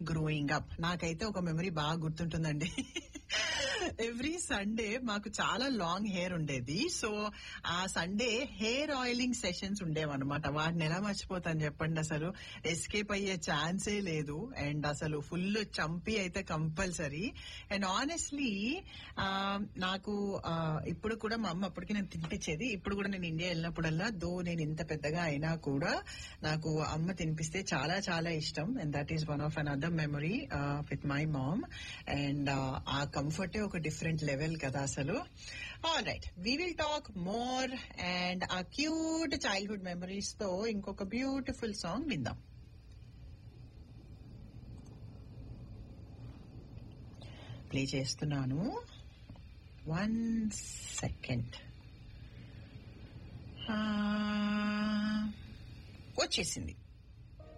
growing up నాకైతే ఒక memory బాగా గుర్తుంటుందండి ఎవ్రీ సండే మాకు చాలా లాంగ్ హెయిర్ ఉండేది so uh Sunday hair oiling sessions ఉండేవన్నమాట వాటిని ఎలా మర్చిపోతాను చెప్పండి అసలు ఎస్కేప్ అయ్యే ఛాన్సే లేదు అండ్ అసలు ఫుల్ చంపి అయితే కంపల్సరీ అండ్ ఆనెస్ట్లీ నాకు ఆ, ఇప్పుడు కూడా మా అమ్మ అప్పటికి నేను తినిపించేది ఇప్పుడు కూడా నేను ఇండియా వెళ్ళినప్పుడల్లా దో నేను ఇంత పెద్దగా అయినా కూడా నాకు అమ్మ తినిపిస్తే చాలా చాలా ఇష్టం and that is one of another memory with my mom and uh కంఫర్టే ఒక డిఫరెంట్ లెవెల్ కదా అసలు all right we will talk more and uh cute childhood memories తో ఇంకొక బ్యూటిఫుల్ సాంగ్ విందాం ప్లే చేస్తున్నాను వన్ సెకండ్ వచ్చేసింది